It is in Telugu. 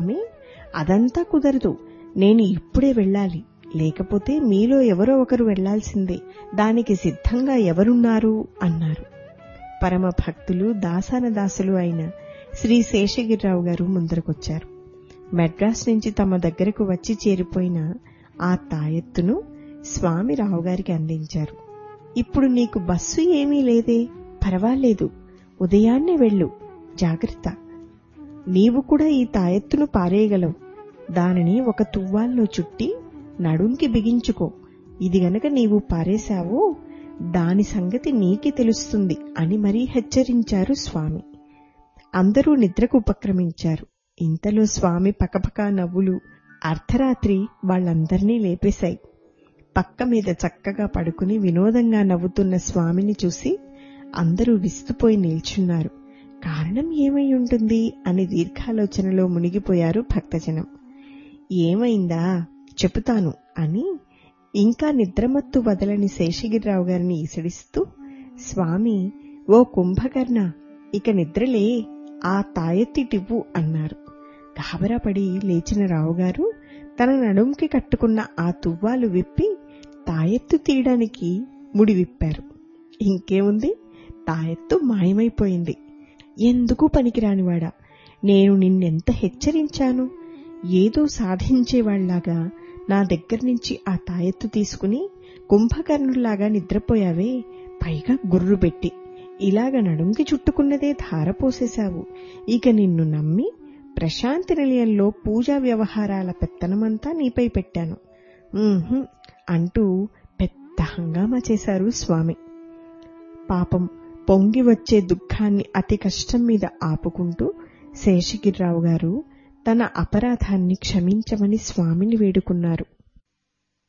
స్వామి అదంతా కుదరదు నేను ఇప్పుడే వెళ్ళాలి లేకపోతే మీలో ఎవరో ఒకరు వెళ్లాల్సిందే దానికి సిద్ధంగా ఎవరున్నారు అన్నారు పరమ భక్తులు దాసాన దాసులు అయిన శ్రీ శేషగిరిరావు గారు ముందరకొచ్చారు మెడ్రాస్ నుంచి తమ దగ్గరకు వచ్చి చేరిపోయిన ఆ తాయెత్తును స్వామి రావుగారికి అందించారు ఇప్పుడు నీకు బస్సు ఏమీ లేదే పర్వాలేదు ఉదయాన్నే వెళ్ళు జాగ్రత్త నీవు కూడా ఈ తాయెత్తును పారేయగలవు దానిని ఒక తువ్వాల్లో చుట్టి నడుంకి బిగించుకో ఇది గనక నీవు పారేశావో దాని సంగతి నీకే తెలుస్తుంది అని మరీ హెచ్చరించారు స్వామి అందరూ నిద్రకు ఉపక్రమించారు ఇంతలో స్వామి పకపకా నవ్వులు అర్ధరాత్రి వాళ్ళందర్నీ లేపేశాయి పక్క మీద చక్కగా పడుకుని వినోదంగా నవ్వుతున్న స్వామిని చూసి అందరూ విస్తుపోయి నిల్చున్నారు కారణం ఏమై ఉంటుంది అని దీర్ఘాలోచనలో మునిగిపోయారు భక్తజనం ఏమైందా చెబుతాను అని ఇంకా నిద్రమత్తు వదలని శేషగిరిరావు గారిని ఈసడిస్తూ స్వామి ఓ కుంభకర్ణ ఇక నిద్రలే ఆ తాయెత్తిటివ్వు అన్నారు గాబరాపడి లేచిన రావుగారు తన నడుంకి కట్టుకున్న ఆ తువ్వాలు విప్పి తాయెత్తు తీయడానికి ముడి విప్పారు ఇంకేముంది తాయెత్తు మాయమైపోయింది ఎందుకు పనికిరానివాడా నేను నిన్నెంత హెచ్చరించాను ఏదో సాధించేవాళ్లాగా నా దగ్గర నుంచి ఆ తాయెత్తు తీసుకుని కుంభకర్ణుల్లాగా నిద్రపోయావే పైగా గుర్రు పెట్టి ఇలాగ నడుంకి చుట్టుకున్నదే ధారపోసేశావు ఇక నిన్ను నమ్మి ప్రశాంతి నిలయంలో పూజా వ్యవహారాల పెత్తనమంతా నీపై పెట్టాను "ఉహుం" అంటూ పెద్ద హంగామా చేశారు స్వామి పాపం పొంగి వచ్చే దుఃఖాన్ని అతి కష్టం మీద ఆపుకుంటూ శేషగిరిరావు గారు తన అపరాధాన్ని క్షమించమని స్వామిని వేడుకున్నారు